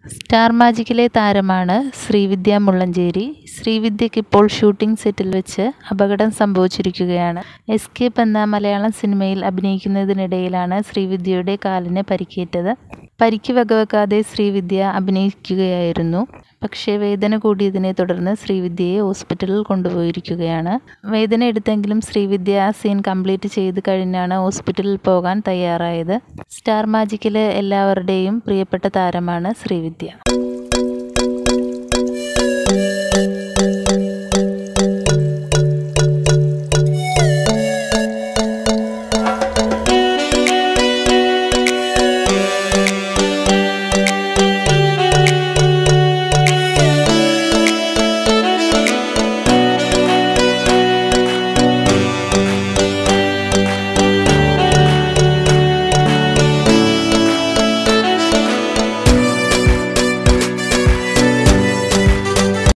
star മാജിക്കിലെ താരമാണ് ശ്രീവിദ്യ മുള്ളഞ്ചേരി ശ്രീവിദ്യയ്ക്ക് ഇപ്പോൾ shooting സെറ്റിൽ വെച്ച് അപകടം സംഭവിച്ചിരിക്കുകയാണ് എസ്കേപ്പ് എന്ന മലയാളം സിനിമയിൽ അഭിനയിക്കുന്നതിനിടയിലാണ് ശ്രീവിദ്യയുടെ കാലിന് പരിക്കേറ്റത് പരിക്ക് വകവെക്കാതെ ശ്രീവിദ്യ അഭിനയിക്കുകയായിരുന്നു പക്ഷേ വേദന കൂടിയതിനെ തുടർന്ന് ശ്രീവിദ്യയെ ഹോസ്പിറ്റലിൽ കൊണ്ടുപോയിരിക്കുകയാണ് വേദന എടുത്തെങ്കിലും ശ്രീവിദ്യ ആ സീൻ കംപ്ലീറ്റ് ചെയ്ത് കഴിഞ്ഞാണ് ഹോസ്പിറ്റലിൽ പോകാൻ തയ്യാറായത് സ്റ്റാർ മാജിക്കിലെ എല്ലാവരുടെയും പ്രിയപ്പെട്ട താരമാണ് ശ്രീവിദ്യ